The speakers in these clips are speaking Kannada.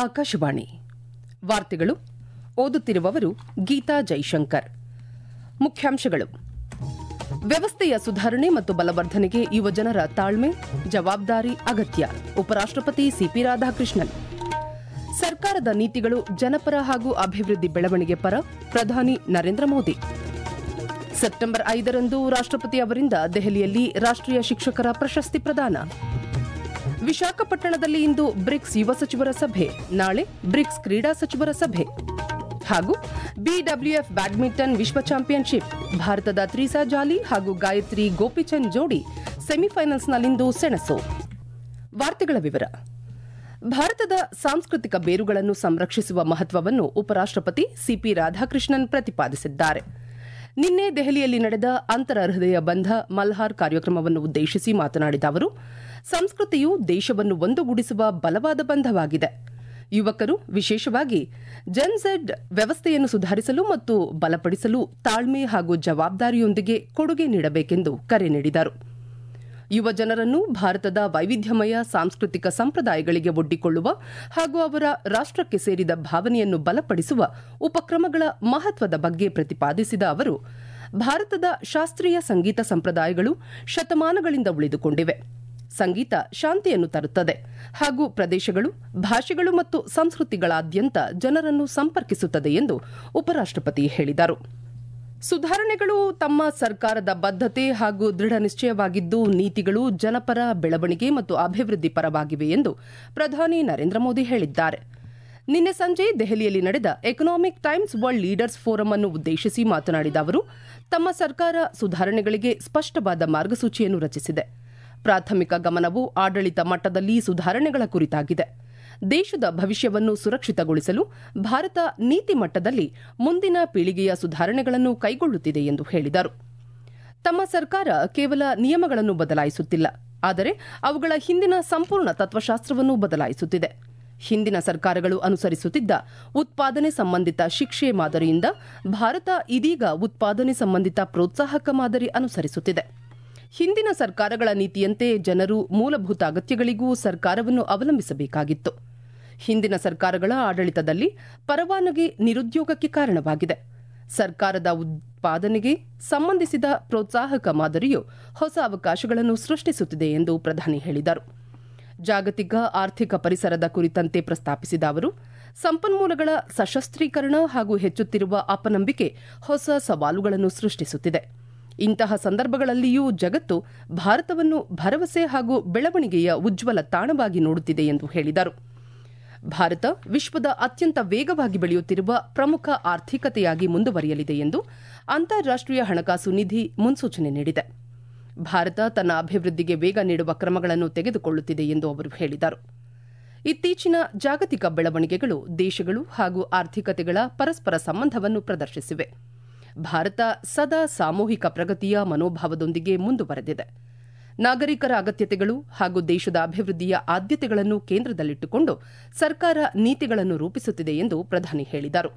ಆಕಾಶವಾಣಿ ವಾರ್ತೆಗಳು ಓದುತ್ತಿರುವವರು ಗೀತಾ ಜೈಶಂಕರ್ ಮುಖ್ಯಾಂಶಗಳು ವ್ಯವಸ್ಥೆಯ ಸುಧಾರಣೆ ಮತ್ತು ಬಲವರ್ಧನೆಗೆ ಯುವಜನರ ತಾಳ್ಮೆ ಜವಾಬ್ದಾರಿ ಅಗತ್ಯ ಉಪರಾಷ್ಟಪತಿ ಸಿಪಿ ರಾಧಾಕೃಷ್ಣನ್ ಸರ್ಕಾರದ ನೀತಿಗಳು ಜನಪರ ಹಾಗೂ ಅಭಿವೃದ್ಧಿ ಬೆಳವಣಿಗೆ ಪರ ಪ್ರಧಾನಿ ನರೇಂದ್ರ ಮೋದಿ ಸೆಪ್ಟೆಂಬರ್ ಐದರಂದು ರಾಷ್ಟಪತಿ ಅವರಿಂದ ದೆಹಲಿಯಲ್ಲಿ ರಾಷ್ಟೀಯ ಶಿಕ್ಷಕರ ಪ್ರಶಸ್ತಿ ಪ್ರದಾನ ವಿಶಾಖಪಟ್ಟಣದಲ್ಲಿ ಇಂದು ಬ್ರಿಕ್ಸ್ ಯುವ ಸಚಿವರ ಸಭೆ ನಾಳೆ ಬ್ರಿಕ್ಸ್ ಕ್ರೀಡಾ ಸಚಿವರ ಸಭೆ ಹಾಗೂ ಬಿಡಬ್ಲ್ಯೂಎಫ್ ಬ್ಯಾಡ್ಮಿಂಟನ್ ವಿಶ್ವ ಚಾಂಪಿಯನ್ಶಿಪ್ ಭಾರತದ ತ್ರಿಸಾ ಜಾಲಿ ಹಾಗೂ ಗಾಯತ್ರಿ ಗೋಪಿಚಂದ್ ಜೋಡಿ ಸೆಮಿಫೈನಲ್ಸ್ನಲ್ಲಿಂದು ಸೆಣಸು ವಾರ್ತೆಗಳ ವಿವರ ಭಾರತದ ಸಾಂಸ್ಕೃತಿಕ ಬೇರುಗಳನ್ನು ಸಂರಕ್ಷಿಸುವ ಮಹತ್ವವನ್ನು ಉಪರಾಷ್ಟಪತಿ ಸಿಪಿ ರಾಧಾಕೃಷ್ಣನ್ ಪ್ರತಿಪಾದಿಸಿದ್ದಾರೆ ನಿನ್ನೆ ದೆಹಲಿಯಲ್ಲಿ ನಡೆದ ಅಂತರ ಹೃದಯ ಬಂಧ ಮಲ್ಹಾರ್ ಕಾರ್ಯಕ್ರಮವನ್ನು ಉದ್ದೇಶಿಸಿ ಮಾತನಾಡಿದ ಅವರು ಸಂಸ್ಕೃತಿಯು ದೇಶವನ್ನು ಒಂದುಗೂಡಿಸುವ ಬಲವಾದ ಬಂಧವಾಗಿದೆ ಯುವಕರು ವಿಶೇಷವಾಗಿ ಜೆನ್ಝೆಡ್ ವ್ಯವಸ್ಥೆಯನ್ನು ಸುಧಾರಿಸಲು ಮತ್ತು ಬಲಪಡಿಸಲು ತಾಳ್ಮೆ ಹಾಗೂ ಜವಾಬ್ದಾರಿಯೊಂದಿಗೆ ಕೊಡುಗೆ ನೀಡಬೇಕೆಂದು ಕರೆ ನೀಡಿದರು ಯುವ ಜನರನ್ನು ಭಾರತದ ವೈವಿಧ್ಯಮಯ ಸಾಂಸ್ಕೃತಿಕ ಸಂಪ್ರದಾಯಗಳಿಗೆ ಒಡ್ಡಿಕೊಳ್ಳುವ ಹಾಗೂ ಅವರ ರಾಷ್ಟಕ್ಕೆ ಸೇರಿದ ಭಾವನೆಯನ್ನು ಬಲಪಡಿಸುವ ಉಪಕ್ರಮಗಳ ಮಹತ್ವದ ಬಗ್ಗೆ ಪ್ರತಿಪಾದಿಸಿದ ಅವರು ಭಾರತದ ಶಾಸ್ತ್ರೀಯ ಸಂಗೀತ ಸಂಪ್ರದಾಯಗಳು ಶತಮಾನಗಳಿಂದ ಉಳಿದುಕೊಂಡಿವೆ ಸಂಗೀತ ಶಾಂತಿಯನ್ನು ತರುತ್ತದೆ ಹಾಗೂ ಪ್ರದೇಶಗಳು ಭಾಷೆಗಳು ಮತ್ತು ಸಂಸ್ಕೃತಿಗಳಾದ್ಯಂತ ಜನರನ್ನು ಸಂಪರ್ಕಿಸುತ್ತದೆ ಎಂದು ಉಪರಾಷ್ಟಪತಿ ಹೇಳಿದರು ಸುಧಾರಣೆಗಳು ತಮ್ಮ ಸರ್ಕಾರದ ಬದ್ಧತೆ ಹಾಗೂ ದೃಢ ನಿಶ್ಚಯವಾಗಿದ್ದು ನೀತಿಗಳು ಜನಪರ ಬೆಳವಣಿಗೆ ಮತ್ತು ಅಭಿವೃದ್ಧಿ ಪರವಾಗಿವೆ ಎಂದು ಪ್ರಧಾನಿ ನರೇಂದ್ರ ಮೋದಿ ಹೇಳಿದ್ದಾರೆ ನಿನ್ನೆ ಸಂಜೆ ದೆಹಲಿಯಲ್ಲಿ ನಡೆದ Economic Times World Leaders Forum ಅನ್ನು ಉದ್ದೇಶಿಸಿ ಮಾತನಾಡಿದ ಅವರು ತಮ್ಮ ಸರ್ಕಾರ ಸುಧಾರಣೆಗಳಿಗೆ ಸ್ಪಷ್ಟವಾದ ಮಾರ್ಗಸೂಚಿಯನ್ನು ರಚಿಸಿದೆ ಪ್ರಾಥಮಿಕ ಗಮನವು ಆಡಳಿತ ಮಟ್ಟದಲ್ಲಿ ಸುಧಾರಣೆಗಳ ಕುರಿತಾಗಿದೆ ದೇಶದ ಭವಿಷ್ಯವನ್ನು ಸುರಕ್ಷಿತಗೊಳಿಸಲು ಭಾರತ ನೀತಿ ಮಟ್ಟದಲ್ಲಿ ಮುಂದಿನ ಪೀಳಿಗೆಯ ಸುಧಾರಣೆಗಳನ್ನು ಕೈಗೊಳ್ಳುತ್ತಿದೆ ಎಂದು ಹೇಳಿದರು ತಮ್ಮ ಸರ್ಕಾರ ಕೇವಲ ನಿಯಮಗಳನ್ನು ಬದಲಾಯಿಸುತ್ತಿಲ್ಲ ಆದರೆ ಅವುಗಳ ಹಿಂದಿನ ಸಂಪೂರ್ಣ ತತ್ವಶಾಸ್ತ್ರವನ್ನು ಬದಲಾಯಿಸುತ್ತಿದೆ ಹಿಂದಿನ ಸರ್ಕಾರಗಳು ಅನುಸರಿಸುತ್ತಿದ್ದ ಉತ್ಪಾದನೆ ಸಂಬಂಧಿತ ಶಿಕ್ಷೆ ಮಾದರಿಯಿಂದ ಭಾರತ ಇದೀಗ ಉತ್ಪಾದನೆ ಸಂಬಂಧಿತ ಪ್ರೋತ್ಸಾಹಕ ಮಾದರಿ ಅನುಸರಿಸುತ್ತಿದೆ ಹಿಂದಿನ ಸರ್ಕಾರಗಳ ನೀತಿಯಂತೆ ಜನರು ಮೂಲಭೂತ ಅಗತ್ಯಗಳಿಗೂ ಸರ್ಕಾರವನ್ನು ಅವಲಂಬಿಸಬೇಕಾಗಿತ್ತು ಹಿಂದಿನ ಸರ್ಕಾರಗಳ ಆಡಳಿತದಲ್ಲಿ ಪರವಾನಗಿ ನಿರುದ್ಯೋಗಕ್ಕೆ ಕಾರಣವಾಗಿದೆ ಸರ್ಕಾರದ ಉತ್ಪಾದನೆಗೆ ಸಂಬಂಧಿಸಿದ ಪ್ರೋತ್ಸಾಹಕ ಮಾದರಿಯು ಹೊಸ ಅವಕಾಶಗಳನ್ನು ಸೃಷ್ಟಿಸುತ್ತಿದೆ ಎಂದು ಪ್ರಧಾನಿ ಹೇಳಿದರು ಜಾಗತಿಕ ಆರ್ಥಿಕ ಪರಿಸರದ ಕುರಿತಂತೆ ಪ್ರಸ್ತಾಪಿಸಿದ ಅವರು ಸಂಪನ್ಮೂಲಗಳ ಸಶಸ್ತ್ರೀಕರಣ ಹಾಗೂ ಹೆಚ್ಚುತ್ತಿರುವ ಅಪನಂಬಿಕೆ ಹೊಸ ಸವಾಲುಗಳನ್ನು ಸೃಷ್ಟಿಸುತ್ತಿದೆ ಇಂತಹ ಸಂದರ್ಭಗಳಲ್ಲಿಯೂ ಜಗತ್ತು ಭಾರತವನ್ನು ಭರವಸೆ ಹಾಗೂ ಬೆಳವಣಿಗೆಯ ಉಜ್ವಲ ತಾಣವಾಗಿ ನೋಡುತ್ತಿದೆ ಎಂದು ಹೇಳಿದರು ಭಾರತ ವಿಶ್ವದ ಅತ್ಯಂತ ವೇಗವಾಗಿ ಬೆಳೆಯುತ್ತಿರುವ ಪ್ರಮುಖ ಆರ್ಥಿಕತೆಯಾಗಿ ಮುಂದುವರಿಯಲಿದೆ ಎಂದು ಅಂತಾರಾಷ್ಟೀಯ ಹಣಕಾಸು ನಿಧಿ ಮುನ್ಸೂಚನೆ ನೀಡಿದೆ ಭಾರತ ತನ್ನ ಅಭಿವೃದ್ಧಿಗೆ ವೇಗ ನೀಡುವ ಕ್ರಮಗಳನ್ನು ತೆಗೆದುಕೊಳ್ಳುತ್ತಿದೆ ಎಂದು ಅವರು ಹೇಳಿದರು ಇತ್ತೀಚಿನ ಜಾಗತಿಕ ಬೆಳವಣಿಗೆಗಳು ದೇಶಗಳು ಹಾಗೂ ಆರ್ಥಿಕತೆಗಳ ಪರಸ್ಪರ ಸಂಬಂಧವನ್ನು ಪ್ರದರ್ಶಿಸಿವೆ ಭಾರತ ಸದಾ ಸಾಮೂಹಿಕ ಪ್ರಗತಿಯ ಮನೋಭಾವದೊಂದಿಗೆ ಮುಂದುವರೆದಿದೆ ನಾಗರಿಕರ ಅಗತ್ಯತೆಗಳು ಹಾಗೂ ದೇಶದ ಅಭಿವೃದ್ಧಿಯ ಆದ್ಯತೆಗಳನ್ನು ಕೇಂದ್ರದಲ್ಲಿಟ್ಟುಕೊಂಡು ಸರ್ಕಾರ ನೀತಿಗಳನ್ನು ರೂಪಿಸುತ್ತಿದೆ ಎಂದು ಪ್ರಧಾನಿ ಹೇಳಿದರು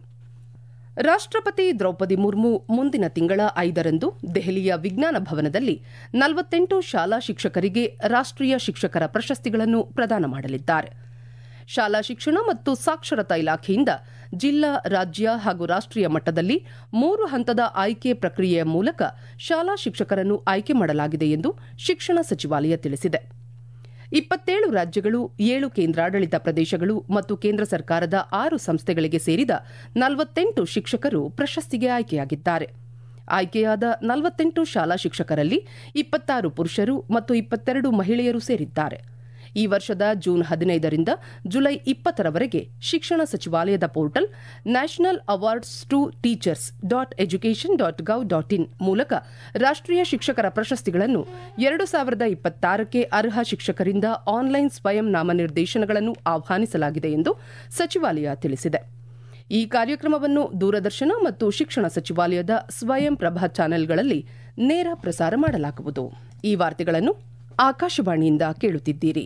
ರಾಷ್ಟಪತಿ ದ್ರೌಪದಿ ಮುರ್ಮು ಮುಂದಿನ ತಿಂಗಳ ಐದರಂದು ದೆಹಲಿಯ ವಿಜ್ಞಾನ ಭವನದಲ್ಲಿ ನಲವತ್ತೆಂಟು ಶಾಲಾ ಶಿಕ್ಷಕರಿಗೆ ರಾಷ್ಟೀಯ ಶಿಕ್ಷಕರ ಪ್ರಶಸ್ತಿಗಳನ್ನು ಪ್ರದಾನ ಮಾಡಲಿದ್ದಾರೆ ಶಾಲಾ ಶಿಕ್ಷಣ ಮತ್ತು ಸಾಕ್ಷರತಾ ಇಲಾಖೆಯಿಂದ ಜಿಲ್ಲಾ ರಾಜ್ಯ ಹಾಗೂ ರಾಷ್ಟೀಯ ಮಟ್ಟದಲ್ಲಿ ಮೂರು ಹಂತದ ಆಯ್ಕೆ ಪ್ರಕ್ರಿಯೆಯ ಮೂಲಕ ಶಾಲಾ ಶಿಕ್ಷಕರನ್ನು ಆಯ್ಕೆ ಮಾಡಲಾಗಿದೆ ಎಂದು ಶಿಕ್ಷಣ ಸಚಿವಾಲಯ ತಿಳಿಸಿದೆ ಇಪ್ಪತ್ತೇಳು ರಾಜ್ಯಗಳು ಏಳು ಕೇಂದ್ರಾಡಳಿತ ಪ್ರದೇಶಗಳು ಮತ್ತು ಕೇಂದ್ರ ಸರ್ಕಾರದ ಆರು ಸಂಸ್ಥೆಗಳಿಗೆ ಸೇರಿದ ನಲವತ್ತೆಂಟು ಶಿಕ್ಷಕರು ಪ್ರಶಸ್ತಿಗೆ ಆಯ್ಕೆಯಾಗಿದ್ದಾರೆ ಆಯ್ಕೆಯಾದ ನಲವತ್ತೆಂಟು ಶಾಲಾ ಶಿಕ್ಷಕರಲ್ಲಿ ಇಪ್ಪತ್ತಾರು ಪುರುಷರು ಮತ್ತು ಇಪ್ಪತ್ತೆರಡು ಮಹಿಳೆಯರು ಸೇರಿದ್ದಾರೆ ಈ ವರ್ಷದ ಜೂನ್ ಹದಿನೈದರಿಂದ ಜುಲೈ ಇಪ್ಪತ್ತರವರೆಗೆ ಶಿಕ್ಷಣ ಸಚಿವಾಲಯದ portal national awards to teachers dot education dot gov dot in ಮೂಲಕ ರಾಷ್ಟೀಯ ಶಿಕ್ಷಕರ ಪ್ರಶಸ್ತಿಗಳನ್ನು ಎರಡು ಸಾವಿರದ ಇಪ್ಪತ್ತಾರಕ್ಕೆ ಅರ್ಹ ಶಿಕ್ಷಕರಿಂದ ಆನ್ಲೈನ್ ಸ್ವಯಂ ನಾಮನಿರ್ದೇಶನಗಳನ್ನು ಆಹ್ವಾನಿಸಲಾಗಿದೆ ಎಂದು ಸಚಿವಾಲಯ ತಿಳಿಸಿದೆ ಈ ಕಾರ್ಯಕ್ರಮವನ್ನು ದೂರದರ್ಶನ ಮತ್ತು ಶಿಕ್ಷಣ ಸಚಿವಾಲಯದ ಸ್ವಯಂ ಪ್ರಭಾ ಚಾನೆಲ್ಗಳಲ್ಲಿ ನೇರ ಪ್ರಸಾರ ಮಾಡಲಾಗುವುದು ಈ ವಾರ್ತೆಗಳನ್ನು ಆಕಾಶವಾಣಿಯಿಂದ ಕೇಳುತ್ತಿದ್ದೀರಿ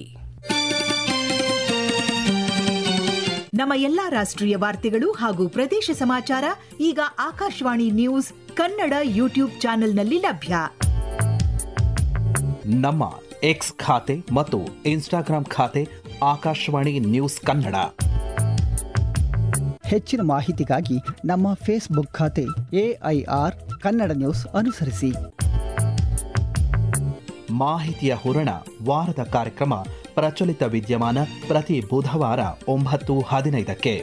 ನಮ್ಮ ಎಲ್ಲಾ ರಾಷ್ಟ್ರೀಯ ವಾರ್ತೆಗಳು ಹಾಗೂ ಪ್ರದೇಶ ಸಮಾಚಾರ ಈಗ ಆಕಾಶವಾಣಿ ನ್ಯೂಸ್ ಕನ್ನಡ ಯೂಟ್ಯೂಬ್ ಚಾನೆಲ್ನಲ್ಲಿ ಲಭ್ಯ ನಮ್ಮ ಎಕ್ಸ್ ಖಾತೆ ಮತ್ತು ಇನ್ಸ್ಟಾಗ್ರಾಂ ಖಾತೆ ಆಕಾಶವಾಣಿ ನ್ಯೂಸ್ ಕನ್ನಡ ಹೆಚ್ಚಿನ ಮಾಹಿತಿಗಾಗಿ ನಮ್ಮ ಫೇಸ್ಬುಕ್ ಖಾತೆ ಎಐಆರ್ ಕನ್ನಡ ನ್ಯೂಸ್ ಅನುಸರಿಸಿ ಮಾಹಿತಿಯ ಹೂರಣ ವಾರದ ಕಾರ್ಯಕ್ರಮ ಪ್ರಚಲಿತ ವಿದ್ಯಮಾನ ಪ್ರತಿ ಬುಧವಾರ ಒಂಬತ್ತು ಹದಿನೈದಕ್ಕೆ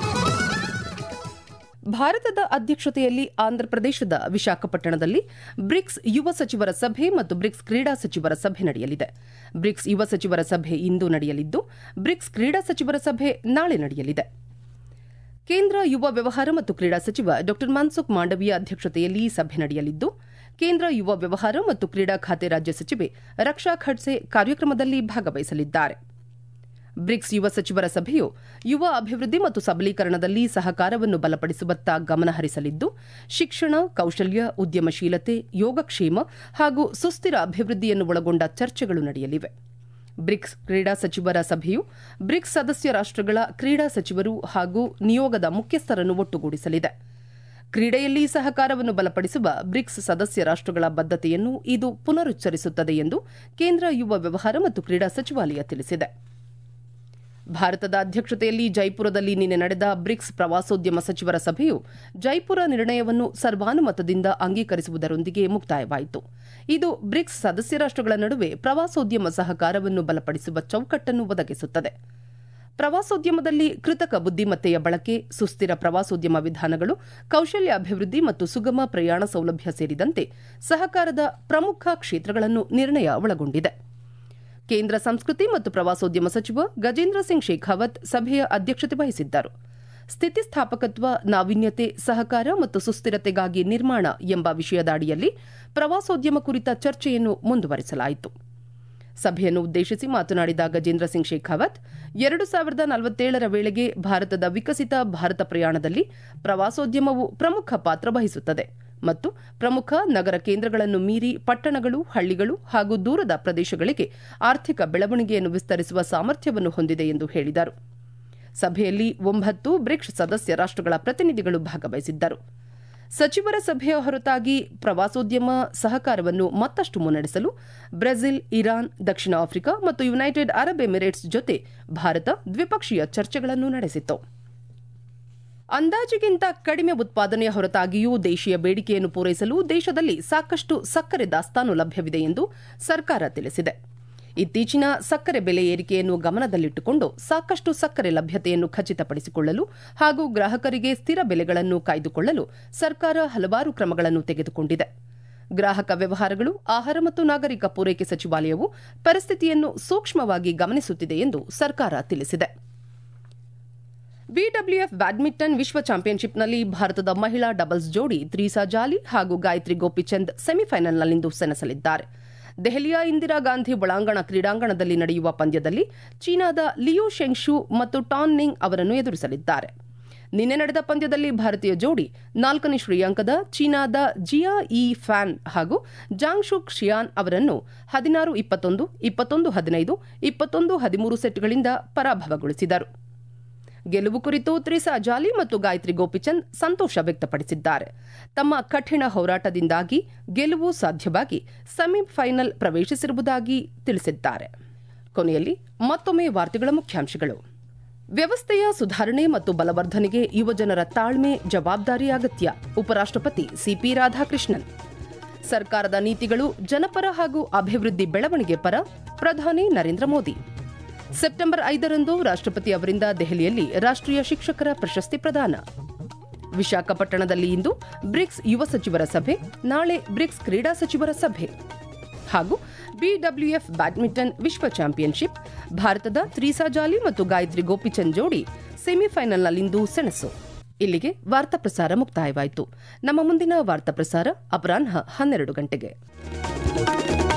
ಭಾರತದ ಅಧ್ಯಕ್ಷತೆಯಲ್ಲಿ ಆಂಧ್ರಪ್ರದೇಶದ ವಿಶಾಖಪಟ್ಟಣದಲ್ಲಿ ಬ್ರಿಕ್ಸ್ ಯುವ ಸಚಿವರ ಸಭೆ ಮತ್ತು ಬ್ರಿಕ್ಸ್ ಕ್ರೀಡಾ ಸಚಿವರ ಸಭೆ ನಡೆಯಲಿದೆ ಬ್ರಿಕ್ಸ್ ಯುವ ಸಚಿವರ ಸಭೆ ಇಂದು ನಡೆಯಲಿದ್ದು ಬ್ರಿಕ್ಸ್ ಕ್ರೀಡಾ ಸಚಿವರ ಸಭೆ ನಾಳೆ ನಡೆಯಲಿದೆ ಕೇಂದ್ರ ಯುವ ವ್ಯವಹಾರ ಮತ್ತು ಕ್ರೀಡಾ ಸಚಿವ ಡಾ ಮನ್ಸುಖ್ ಮಾಂಡವೀಯ ಅಧ್ಯಕ್ಷತೆಯಲ್ಲಿ ಸಭೆ ನಡೆಯಲಿದ್ದು ಕೇಂದ್ರ ಯುವ ವ್ಯವಹಾರ ಮತ್ತು ಕ್ರೀಡಾ ಖಾತೆ ರಾಜ್ಯ ಸಚಿವೆ ರಕ್ಷಾ ಖಡ್ಸೆ ಕಾರ್ಯಕ್ರಮದಲ್ಲಿ ಭಾಗವಹಿಸಲಿದ್ದಾರೆ ಬ್ರಿಕ್ಸ್ ಯುವ ಸಚಿವರ ಸಭೆಯು ಯುವ ಅಭಿವೃದ್ಧಿ ಮತ್ತು ಸಬಲೀಕರಣದಲ್ಲಿ ಸಹಕಾರವನ್ನು ಬಲಪಡಿಸುವತ್ತ ಗಮನ ಹರಿಸಲಿದ್ದು ಶಿಕ್ಷಣ ಕೌಶಲ್ಯ ಉದ್ಯಮಶೀಲತೆ ಯೋಗಕ್ಷೇಮ ಹಾಗೂ ಸುಸ್ಥಿರ ಅಭಿವೃದ್ಧಿಯನ್ನು ಒಳಗೊಂಡ ಚರ್ಚೆಗಳು ನಡೆಯಲಿವೆ ಬ್ರಿಕ್ಸ್ ಕ್ರೀಡಾ ಸಚಿವರ ಸಭೆಯು ಬ್ರಿಕ್ಸ್ ಸದಸ್ಯ ರಾಷ್ಟಗಳ ಕ್ರೀಡಾ ಸಚಿವರು ಹಾಗೂ ನಿಯೋಗದ ಮುಖ್ಯಸ್ಥರನ್ನು ಒಟ್ಟುಗೂಡಿಸಲಿದೆ ಕ್ರೀಡೆಯಲ್ಲಿ ಸಹಕಾರವನ್ನು ಬಲಪಡಿಸುವ ಬ್ರಿಕ್ಸ್ ಸದಸ್ಯ ರಾಷ್ಟಗಳ ಬದ್ಧತೆಯನ್ನು ಇದು ಪುನರುಚ್ಚರಿಸುತ್ತದೆ ಎಂದು ಕೇಂದ್ರ ಯುವ ವ್ಯವಹಾರ ಮತ್ತು ಕ್ರೀಡಾ ಸಚಿವಾಲಯ ತಿಳಿಸಿದೆ ಭಾರತದ ಅಧ್ಯಕ್ಷತೆಯಲ್ಲಿ ಜೈಪುರದಲ್ಲಿ ನಿನ್ನೆ ನಡೆದ ಬ್ರಿಕ್ಸ್ ಪ್ರವಾಸೋದ್ಯಮ ಸಚಿವರ ಸಭೆಯು ಜೈಪುರ ನಿರ್ಣಯವನ್ನು ಸರ್ವಾನುಮತದಿಂದ ಅಂಗೀಕರಿಸುವುದರೊಂದಿಗೆ ಮುಕ್ತಾಯವಾಯಿತು ಇದು ಬ್ರಿಕ್ಸ್ ಸದಸ್ಯ ರಾಷ್ಟಗಳ ನಡುವೆ ಪ್ರವಾಸೋದ್ಯಮ ಸಹಕಾರವನ್ನು ಬಲಪಡಿಸುವ ಚೌಕಟ್ಟನ್ನು ಒದಗಿಸುತ್ತದೆ ಪ್ರವಾಸೋದ್ಯಮದಲ್ಲಿ ಕೃತಕ ಬುದ್ದಿಮತ್ತೆಯ ಬಳಕೆ ಸುಸ್ಥಿರ ಪ್ರವಾಸೋದ್ಯಮ ವಿಧಾನಗಳು ಕೌಶಲ್ಯ ಅಭಿವೃದ್ಧಿ ಮತ್ತು ಸುಗಮ ಪ್ರಯಾಣ ಸೌಲಭ್ಯ ಸೇರಿದಂತೆ ಸಹಕಾರದ ಪ್ರಮುಖ ಕ್ಷೇತ್ರಗಳನ್ನು ನಿರ್ಣಯ ಒಳಗೊಂಡಿದೆ ಕೇಂದ್ರ ಸಂಸ್ಕೃತಿ ಮತ್ತು ಪ್ರವಾಸೋದ್ಯಮ ಸಚಿವ ಗಜೇಂದ್ರ ಸಿಂಗ್ ಶೇಖಾವತ್ ಸಭೆಯ ಅಧ್ಯಕ್ಷತೆ ವಹಿಸಿದ್ದರು ಸ್ಥಿತಿಸ್ಥಾಪಕತ್ವ ನಾವೀನ್ಯತೆ ಸಹಕಾರ ಮತ್ತು ಸುಸ್ಥಿರತೆಗಾಗಿ ನಿರ್ಮಾಣ ಎಂಬ ವಿಷಯದ ಅಡಿಯಲ್ಲಿ ಪ್ರವಾಸೋದ್ಯಮ ಕುರಿತ ಚರ್ಚೆಯನ್ನು ಮುಂದುವರಿಸಲಾಯಿತು ಸಭೆಯನ್ನು ಉದ್ದೇಶಿಸಿ ಮಾತನಾಡಿದ ಗಜೇಂದ್ರ ಸಿಂಗ್ ಶೇಖಾವತ್ ಎರಡು ಸಾವಿರದ ನಲವತ್ತೇಳರ ವೇಳೆಗೆ ಭಾರತದ ವಿಕಸಿತ ಭಾರತ ಪ್ರಯಾಣದಲ್ಲಿ ಪ್ರವಾಸೋದ್ಯಮವು ಪ್ರಮುಖ ಪಾತ್ರ ವಹಿಸುತ್ತದೆ ಮತ್ತು ಪ್ರಮುಖ ನಗರ ಕೇಂದ್ರಗಳನ್ನು ಮೀರಿ ಪಟ್ಟಣಗಳು ಹಳ್ಳಿಗಳು ಹಾಗೂ ದೂರದ ಪ್ರದೇಶಗಳಿಗೆ ಆರ್ಥಿಕ ಬೆಳವಣಿಗೆಯನ್ನು ವಿಸ್ತರಿಸುವ ಸಾಮರ್ಥ್ಯವನ್ನು ಹೊಂದಿದೆ ಎಂದು ಹೇಳಿದರು ಸಭೆಯಲ್ಲಿ ಒಂಬತ್ತು ಬ್ರಿಕ್ಸ್ ಸದಸ್ಯ ರಾಷ್ಟಗಳ ಪ್ರತಿನಿಧಿಗಳು ಭಾಗವಹಿಸಿದ್ದರು ಸಚಿವರ ಸಭೆಯ ಹೊರತಾಗಿ ಪ್ರವಾಸೋದ್ಯಮ ಸಹಕಾರವನ್ನು ಮತ್ತಷ್ಟು ಮುನ್ನಡೆಸಲು ಬ್ರೆಜಿಲ್ ಇರಾನ್ ದಕ್ಷಿಣ ಆಫ್ರಿಕಾ ಮತ್ತು ಯುನೈಟೆಡ್ ಅರಬ್ ಎಮಿರೇಟ್ಸ್ ಜೊತೆ ಭಾರತ ದ್ವಿಪಕ್ಷೀಯ ಚರ್ಚೆಗಳನ್ನು ನಡೆಸಿತು ಅಂದಾಜಿಗಿಂತ ಕಡಿಮೆ ಉತ್ಪಾದನೆಯ ಹೊರತಾಗಿಯೂ ದೇಶೀಯ ಬೇಡಿಕೆಯನ್ನು ಪೂರೈಸಲು ದೇಶದಲ್ಲಿ ಸಾಕಷ್ಟು ಸಕ್ಕರೆ ದಾಸ್ತಾನು ಲಭ್ಯವಿದೆ ಎಂದು ಸರ್ಕಾರ ತಿಳಿಸಿದೆ ಇತ್ತೀಚಿನ ಸಕ್ಕರೆ ಬೆಲೆ ಏರಿಕೆಯನ್ನು ಗಮನದಲ್ಲಿಟ್ಟುಕೊಂಡು ಸಾಕಷ್ಟು ಸಕ್ಕರೆ ಲಭ್ಯತೆಯನ್ನು ಖಚಿತಪಡಿಸಿಕೊಳ್ಳಲು ಹಾಗೂ ಗ್ರಾಹಕರಿಗೆ ಸ್ಥಿರ ಬೆಲೆಗಳನ್ನು ಕಾಯ್ದುಕೊಳ್ಳಲು ಸರ್ಕಾರ ಹಲವಾರು ಕ್ರಮಗಳನ್ನು ತೆಗೆದುಕೊಂಡಿದೆ ಗ್ರಾಹಕ ವ್ಯವಹಾರಗಳು ಆಹಾರ ಮತ್ತು ನಾಗರಿಕ ಪೂರೈಕೆ ಸಚಿವಾಲಯವು ಪರಿಸ್ಥಿತಿಯನ್ನು ಸೂಕ್ಷ್ಮವಾಗಿ ಗಮನಿಸುತ್ತಿದೆ ಎಂದು ಸರ್ಕಾರ ತಿಳಿಸಿದೆ ಬಿಡಬ್ಲ್ಯೂಎಫ್ ಬ್ಯಾಡ್ಮಿಂಟನ್ ವಿಶ್ವ ಚಾಂಪಿಯನ್ಶಿಪ್ನಲ್ಲಿ ಭಾರತದ ಮಹಿಳಾ ಡಬಲ್ಸ್ ಜೋಡಿ ತ್ರೀಸಾ ಜಾಲಿ ಹಾಗೂ ಗಾಯತ್ರಿ ಗೋಪಿಚಂದ್ ಸೆಮಿಫೈನಲ್ನಲ್ಲಿಂದು ಸೆಣಸಲಿದ್ದಾರೆ ದೆಹಲಿಯ ಇಂದಿರಾ ಗಾಂಧಿ ಒಳಾಂಗಣ ಕ್ರೀಡಾಂಗಣದಲ್ಲಿ ನಡೆಯುವ ಪಂದ್ಯದಲ್ಲಿ ಚೀನಾದ ಲಿಯು ಶೆಂಗ್ಶು ಮತ್ತು ಟಾನ್ ನಿಂಗ್ ಅವರನ್ನು ಎದುರಿಸಲಿದ್ದಾರೆ ನಿನ್ನೆ ನಡೆದ ಪಂದ್ಯದಲ್ಲಿ ಭಾರತೀಯ ಜೋಡಿ ನಾಲ್ಕನೇ ಶ್ರೇಯಾಂಕದ ಚೀನಾದ ಜಿಯಾ ಇ ಫ್ಯಾನ್ ಹಾಗೂ ಜಾಂಗ್ಶುಕ್ ಶಿಯಾನ್ ಅವರನ್ನು ಹದಿನಾರು ಇಪ್ಪತ್ತೊಂದು ಇಪ್ಪತ್ತೊಂದು ಹದಿನೈದು ಇಪ್ಪತ್ತೊಂದು ಹದಿಮೂರು ಸೆಟ್ಗಳಿಂದ ಪರಾಭವಗೊಳಿಸಿದರು ಗೆಲುವು ಕುರಿತು ತ್ರಿಸಾ ಜಾಲಿ ಮತ್ತು ಗಾಯತ್ರಿ ಗೋಪಿಚಂದ್ ಸಂತೋಷ ವ್ಯಕ್ತಪಡಿಸಿದ್ದಾರೆ ತಮ್ಮ ಕಠಿಣ ಹೋರಾಟದಿಂದಾಗಿ ಗೆಲುವು ಸಾಧ್ಯವಾಗಿ ಸೆಮಿಫೈನಲ್ ಪ್ರವೇಶಿಸಿರುವುದಾಗಿ ತಿಳಿಸಿದ್ದಾರೆ ಕೊನೆಯಲ್ಲಿ ಮತ್ತೊಮ್ಮೆ ವಾರ್ತೆಗಳ ಮುಖ್ಯಾಂಶಗಳು ವ್ಯವಸ್ಥೆಯ ಸುಧಾರಣೆ ಮತ್ತು ಬಲವರ್ಧನೆಗೆ ಯುವಜನರ ತಾಳ್ಮೆ ಜವಾಬ್ದಾರಿ ಅಗತ್ಯ ಉಪರಾಷ್ಟಪತಿ ಸಿಪಿ ರಾಧಾಕೃಷ್ಣನ್ ಸರ್ಕಾರದ ನೀತಿಗಳು ಜನಪರ ಹಾಗೂ ಅಭಿವೃದ್ಧಿ ಬೆಳವಣಿಗೆ ಪರ ಪ್ರಧಾನಿ ನರೇಂದ್ರ ಮೋದಿ ಸೆಪ್ಟೆಂಬರ್ ಐದರಂದು ರಾಷ್ಟಪತಿ ಅವರಿಂದ ದೆಹಲಿಯಲ್ಲಿ ರಾಷ್ಟೀಯ ಶಿಕ್ಷಕರ ಪ್ರಶಸ್ತಿ ಪ್ರದಾನ ವಿಶಾಖಪಟ್ಟಣದಲ್ಲಿ ಇಂದು ಬ್ರಿಕ್ಸ್ ಯುವ ಸಚಿವರ ಸಭೆ ನಾಳೆ ಬ್ರಿಕ್ಸ್ ಕ್ರೀಡಾ ಸಚಿವರ ಸಭೆ ಹಾಗೂ ಬಿಡಬ್ಲ್ಯೂಎಫ್ ಬ್ಯಾಡ್ಮಿಂಟನ್ ವಿಶ್ವ ಚಾಂಪಿಯನ್ಶಿಪ್ ಭಾರತದ ತ್ರೀಸಾ ಜಾಲಿ ಮತ್ತು ಗಾಯತ್ರಿ ಗೋಪಿಚಂದ್ ಜೋಡಿ ಸೆಮಿಫೈನಲ್ನಲ್ಲಿಂದು ಸೆಣಸು ಇಲ್ಲಿಗೆ ವಾರ್ತಾ ಪ್ರಸಾರ ಮುಕ್ತಾಯವಾಯಿತು ನಮ್ಮ ಮುಂದಿನ ವಾರ್ತಾ ಪ್ರಸಾರ ಅಪರಾಹ್ನ ಹನ್ನೆರಡು ಗಂಟೆಗೆ